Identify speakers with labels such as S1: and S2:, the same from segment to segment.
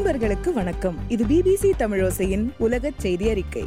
S1: நண்பர்களுக்கு வணக்கம் இது பிபிசி தமிழோசையின் உலகச் செய்தி அறிக்கை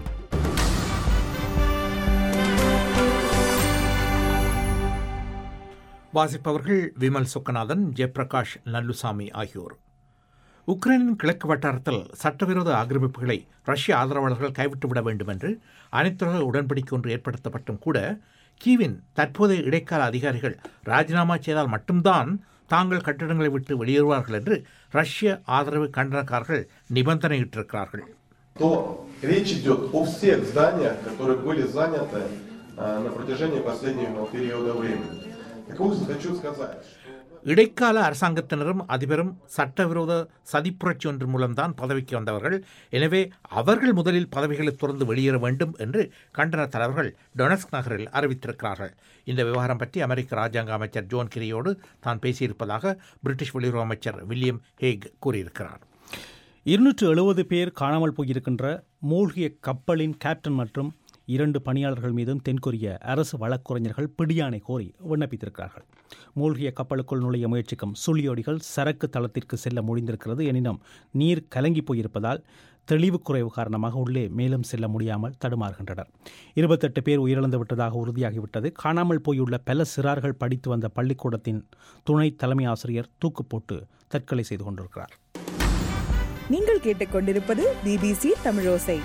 S2: வாசிப்பவர்கள் விமல் சுக்கநாதன் ஜெயபிரகாஷ் நல்லுசாமி ஆகியோர் உக்ரைனின் கிழக்கு வட்டாரத்தில் சட்டவிரோத ஆக்கிரமிப்புகளை ரஷ்ய ஆதரவாளர்கள் கைவிட்டுவிட வேண்டும் என்று அனைத்துலக உடன்படிக்கை ஒன்று ஏற்படுத்தப்பட்டும் கூட கீவின் தற்போதைய இடைக்கால அதிகாரிகள் ராஜினாமா செய்தால் மட்டும்தான் தாங்கள் கட்டிடங்களை விட்டு வெளியேறுவார்கள் என்று ரஷ்ய ஆதரவு கண்டனக்காரர்கள் நிபந்தனையிட்டிருக்கிறார்கள்
S3: то речь идет о всех зданиях, которые были заняты а, на протяжении последнего периода времени. Так вот, хочу сказать, что
S2: இடைக்கால அரசாங்கத்தினரும் அதிபரும் சட்டவிரோத சதிப்புரட்சி ஒன்று மூலம்தான் பதவிக்கு வந்தவர்கள் எனவே அவர்கள் முதலில் பதவிகளை துறந்து வெளியேற வேண்டும் என்று கண்டன தலைவர்கள் டொனஸ்க் நகரில் அறிவித்திருக்கிறார்கள் இந்த விவகாரம் பற்றி அமெரிக்க ராஜாங்க அமைச்சர் ஜோன் கிரியோடு தான் பேசியிருப்பதாக பிரிட்டிஷ் வெளியுறவு அமைச்சர் வில்லியம் ஹேக் கூறியிருக்கிறார்
S4: இருநூற்று எழுபது பேர் காணாமல் போயிருக்கின்ற மூழ்கிய கப்பலின் கேப்டன் மற்றும் இரண்டு பணியாளர்கள் மீதும் தென்கொரிய அரசு வழக்குரைஞர்கள் பிடியாணை கோரி விண்ணப்பித்திருக்கிறார்கள் மூழ்கிய கப்பலுக்குள் நுழைய முயற்சிக்கும் சுழியோடிகள் சரக்கு தளத்திற்கு செல்ல முடிந்திருக்கிறது எனினும் நீர் கலங்கி போயிருப்பதால் தெளிவு குறைவு காரணமாக உள்ளே மேலும் செல்ல முடியாமல் தடுமாறுகின்றனர் இருபத்தெட்டு பேர் உயிரிழந்து விட்டதாக உறுதியாகிவிட்டது காணாமல் போயுள்ள பல சிறார்கள் படித்து வந்த பள்ளிக்கூடத்தின் துணை தலைமை ஆசிரியர் தூக்கு போட்டு தற்கொலை செய்து கொண்டிருக்கிறார்
S1: நீங்கள் கேட்டுக்கொண்டிருப்பது பிபிசி தமிழோசை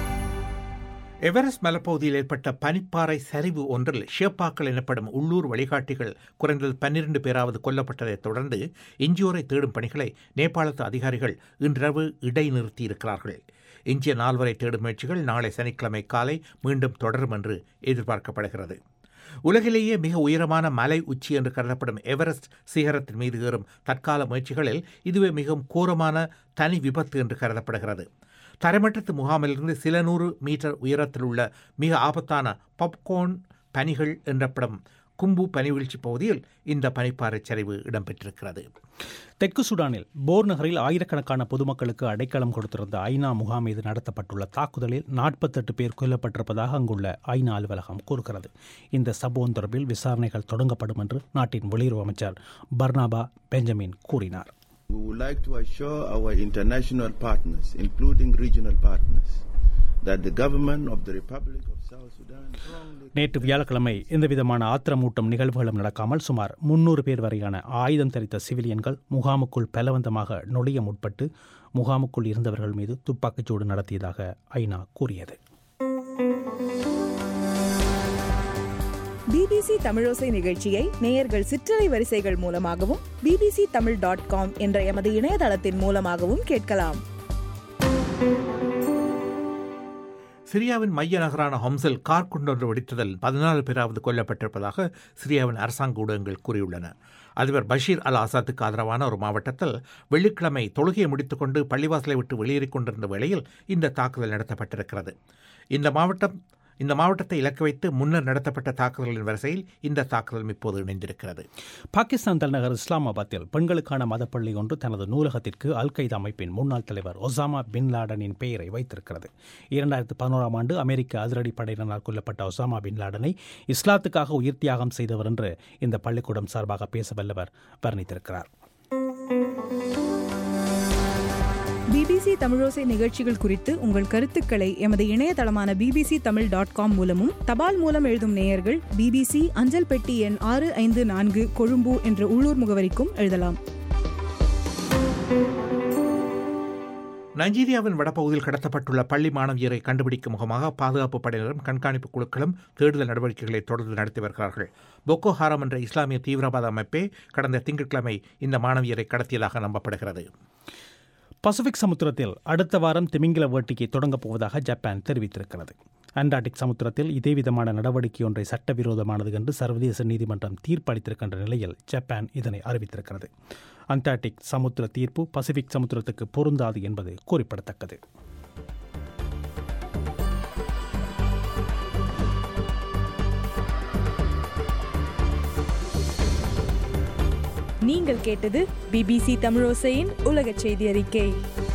S2: எவரெஸ்ட் மலைப்பகுதியில் ஏற்பட்ட பனிப்பாறை சரிவு ஒன்றில் ஷேப்பாக்கள் எனப்படும் உள்ளூர் வழிகாட்டிகள் குறைந்தது பன்னிரண்டு பேராவது கொல்லப்பட்டதைத் தொடர்ந்து எஞ்சியோரை தேடும் பணிகளை நேபாளத்து அதிகாரிகள் இன்றிரவு இடைநிறுத்தியிருக்கிறார்கள் எஞ்சிய நால்வரை தேடும் முயற்சிகள் நாளை சனிக்கிழமை காலை மீண்டும் தொடரும் என்று எதிர்பார்க்கப்படுகிறது உலகிலேயே மிக உயரமான மலை உச்சி என்று கருதப்படும் எவரெஸ்ட் சிகரத்தின் மீது ஏறும் தற்கால முயற்சிகளில் இதுவே மிகவும் கோரமான தனி விபத்து என்று கருதப்படுகிறது தரைமட்டத்து முகாமிலிருந்து சில நூறு மீட்டர் உயரத்தில் உள்ள மிக ஆபத்தான பாப்கார்ன் பனிகள் என்றப்படும் கும்பு பனிவீழ்ச்சி பகுதியில் இந்த பனிப்பாறை சரிவு இடம்பெற்றிருக்கிறது
S4: தெற்கு சுடானில் போர் நகரில் ஆயிரக்கணக்கான பொதுமக்களுக்கு அடைக்கலம் கொடுத்திருந்த ஐநா முகாம் மீது நடத்தப்பட்டுள்ள தாக்குதலில் நாற்பத்தெட்டு பேர் கொல்லப்பட்டிருப்பதாக அங்குள்ள ஐநா அலுவலகம் கூறுகிறது இந்த சம்பவம் தொடர்பில் விசாரணைகள் தொடங்கப்படும் என்று நாட்டின் வெளியுறவு அமைச்சர் பர்னாபா பெஞ்சமின் கூறினார்
S5: We would like to assure our international partners, including regional partners, that the government of the Republic of South Sudan strongly
S4: நேற்று வியாழக்கிழமை எந்தவிதமான ஆத்திரமூட்டும் நிகழ்வுகளும் நடக்காமல் சுமார் முன்னூறு பேர் வரையான ஆயுதம் தரித்த சிவிலியன்கள் முகாமுக்குள் பலவந்தமாக நுழைய முற்பட்டு முகாமுக்குள் இருந்தவர்கள் மீது துப்பாக்கிச்சூடு நடத்தியதாக ஐநா கூறியது
S1: பிபிசி தமிழோசை நிகழ்ச்சியை நேயர்கள் சிற்றலை வரிசைகள் மூலமாகவும் பிபிசி தமிழ் டாட் காம் என்ற எமது இணையதளத்தின் மூலமாகவும் கேட்கலாம்
S2: சிரியாவின் மைய நகரான ஹம்ஸில் கார் கொண்டொன்று வெடித்ததில் பதினாலு பேராவது கொல்லப்பட்டிருப்பதாக சிரியாவின் அரசாங்க ஊடகங்கள் கூறியுள்ளன அதிபர் பஷீர் அல் ஆசாத்துக்கு ஆதரவான ஒரு மாவட்டத்தில் வெள்ளிக்கிழமை தொழுகையை முடித்துக்கொண்டு பள்ளிவாசலை விட்டு வெளியேறிக் கொண்டிருந்த வேளையில் இந்த தாக்குதல் நடத்தப்பட்டிருக்கிறது இந்த மாவட்டம் இந்த மாவட்டத்தை இலக்கு வைத்து முன்னர் நடத்தப்பட்ட தாக்குதல்களின் வரிசையில் இந்த தாக்குதல் இப்போது இணைந்திருக்கிறது
S4: பாகிஸ்தான் தலைநகர் இஸ்லாமாபாத்தில் பெண்களுக்கான மதப்பள்ளி ஒன்று தனது நூலகத்திற்கு அல் கைதா அமைப்பின் முன்னாள் தலைவர் ஒசாமா பின் லாடனின் பெயரை வைத்திருக்கிறது இரண்டாயிரத்து பதினோராம் ஆண்டு அமெரிக்க அதிரடி படையினரால் கொல்லப்பட்ட ஒசாமா பின் லாடனை இஸ்லாத்துக்காக உயிர் தியாகம் செய்தவர் என்று இந்த பள்ளிக்கூடம் சார்பாக பேச வல்லவர் வர்ணித்திருக்கிறார்
S1: பிபிசி தமிழோசை நிகழ்ச்சிகள் குறித்து உங்கள் கருத்துக்களை எமது இணையதளமான பிபிசி தமிழ் டாட் காம் மூலமும் தபால் மூலம் எழுதும் நேயர்கள் பிபிசி அஞ்சல் பெட்டி எண் ஆறு ஐந்து நான்கு கொழும்பு என்ற உள்ளூர் முகவரிக்கும் எழுதலாம்
S2: நைஜீரியாவின் வடபகுதியில் கடத்தப்பட்டுள்ள பள்ளி மாணவியரை கண்டுபிடிக்கும் முகமாக பாதுகாப்பு படையினரும் கண்காணிப்பு குழுக்களும் தேடுதல் நடவடிக்கைகளை தொடர்ந்து நடத்தி வருகிறார்கள் பொக்கோ ஹாரம் என்ற இஸ்லாமிய தீவிரவாத அமைப்பே கடந்த திங்கட்கிழமை இந்த மாணவியரை கடத்தியதாக நம்பப்படுகிறது
S4: பசிபிக் சமுத்திரத்தில் அடுத்த வாரம் திமிங்கில வேட்டைக்கு தொடங்கப் போவதாக ஜப்பான் தெரிவித்திருக்கிறது அண்டார்டிக் சமுத்திரத்தில் இதே விதமான நடவடிக்கை ஒன்றை சட்டவிரோதமானது என்று சர்வதேச நீதிமன்றம் தீர்ப்பளித்திருக்கின்ற நிலையில் ஜப்பான் இதனை அறிவித்திருக்கிறது அண்டார்டிக் சமுத்திர தீர்ப்பு பசிபிக் சமுத்திரத்துக்கு பொருந்தாது என்பது குறிப்பிடத்தக்கது
S1: நீங்கள் கேட்டது பிபிசி தமிழோசையின் உலகச் செய்தி அறிக்கை